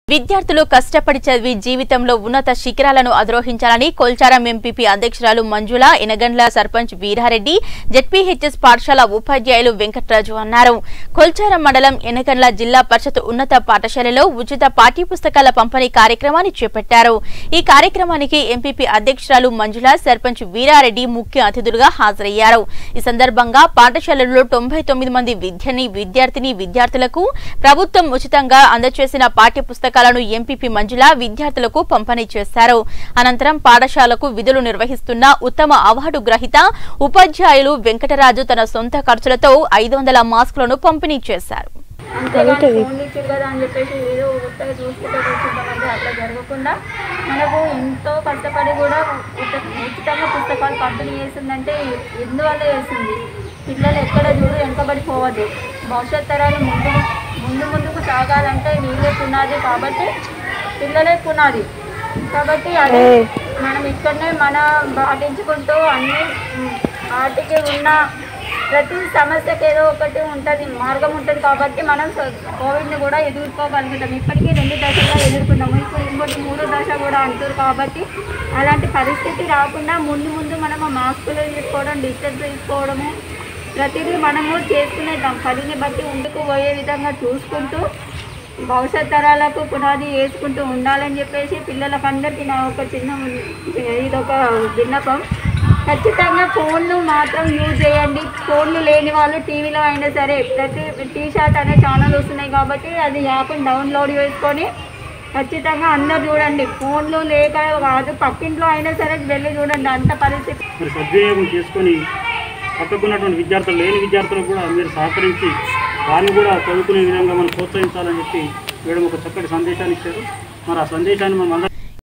విద్యార్థులు కష్టపడి చదివి జీవితంలో ఉన్నత శిఖరాలను అధిరోహించాలని కొల్చారం ఎంపీపీ అధ్యక్షురాలు మంజుల ఎనగండ్ల సర్పంచ్ వీరారెడ్డి జెడ్పీహెచ్ఎస్ పాఠశాల ఉపాధ్యాయులు వెంకట్రాజు అన్నారు కొల్చారం మండలం ఎనగండ్ల జిల్లా పరిషత్ ఉన్నత పాఠశాలలో ఉచిత పాఠ్యపుస్తకాల పంపిణీ కార్యక్రమాన్ని చేపట్టారు ఈ కార్యక్రమానికి ఎంపీపీ అధ్యక్షురాలు మంజుల సర్పంచ్ వీరారెడ్డి ముఖ్య అతిథులుగా హాజరయ్యారు ఈ సందర్భంగా పాఠశాలలో తొంభై తొమ్మిది మంది విద్యని విద్యార్థిని విద్యార్థులకు ప్రభుత్వం ఉచితంగా అందజేసిన పాఠ్య పుస్తకాలను ఎంపీపీ మంజుల విద్యార్థులకు పంపిణీ చేశారు అనంతరం పాఠశాలకు విధులు నిర్వహిస్తున్న ఉత్తమ అవార్డు గ్రహీత ఉపాధ్యాయులు వెంకటరాజు తన సొంత ఖర్చులతో ఐదు వందల మాస్కులను పంపిణీ చేశారు అంతేగాని ఫోన్లు ఇచ్చారు కదా అని చెప్పేసి ఏదో ఉత్తగా చూసుకుంటే కూర్చుంటామంటే అట్లా జరగకుండా మనకు ఎంతో కష్టపడి కూడా ఉత- ఉచితంగా పుస్తకాలు పంపిణీ చేసిందంటే ఎందువల్ల చేసింది పిల్లలు ఎక్కడ చూడు వెనకబడి పోవద్దు భవిష్యత్ తరాలు ముందు ముందు ముందుకు సాగాలంటే వీళ్ళే పునాది కాబట్టి పిల్లలే పునాది కాబట్టి అదే మనం ఇక్కడనే మన పాటించుకుంటూ అన్ని ఉమ్, వాటికి ఉన్న ప్రతి సమస్యకి ఏదో ఒకటి ఉంటుంది మార్గం ఉంటుంది కాబట్టి మనం స- కోవిడ్ని కూడా ఎదుర్కోగలుగుతాం ఇప్పటికీ రెండు దశగా ఎదుర్కొన్నాము ఇప్పుడు ఇంకోటి మూడో దశ కూడా అంటారు కాబట్టి అలాంటి పరిస్థితి రాకుండా ముందు ముందు మనము మాస్కులు తీసుకోవడం డిస్టెన్స్ తీసుకోవడము ప్రతిదీ మనము చేసుకునేద్దాం పనిని బట్టి ముందుకు పోయే విధంగా చూసుకుంటూ భవిష్యత్ తరాలకు పునాది వేసుకుంటూ ఉండాలని చెప్పేసి పిల్లలకందరికీ నా ఒక చిన్న ఇదొక విన్నపం ఖచ్చితంగా ఫోన్లు మాత్రం యూజ్ చేయండి ఫోన్లు లేని వాళ్ళు టీవీలో అయినా సరే ప్రతి టీ షాట్ అనే ఛానల్ వస్తున్నాయి కాబట్టి అది యాప్ని డౌన్లోడ్ చేసుకొని ఖచ్చితంగా అందరు చూడండి ఫోన్లు లేక కాదు పక్కింట్లో అయినా సరే వెళ్ళి చూడండి అంత పరిస్థితి మరి సద్వినియోగం చేసుకొని పక్కకున్నటువంటి విద్యార్థులు లేని విద్యార్థులకు కూడా మీరు సహకరించి వారిని కూడా చదువుకునే విధంగా మనం ప్రోత్సహించాలని చెప్పి మేడం ఒక చక్కటి సందేశాన్ని ఇచ్చారు మరి ఆ సందేశాన్ని మనం అందరం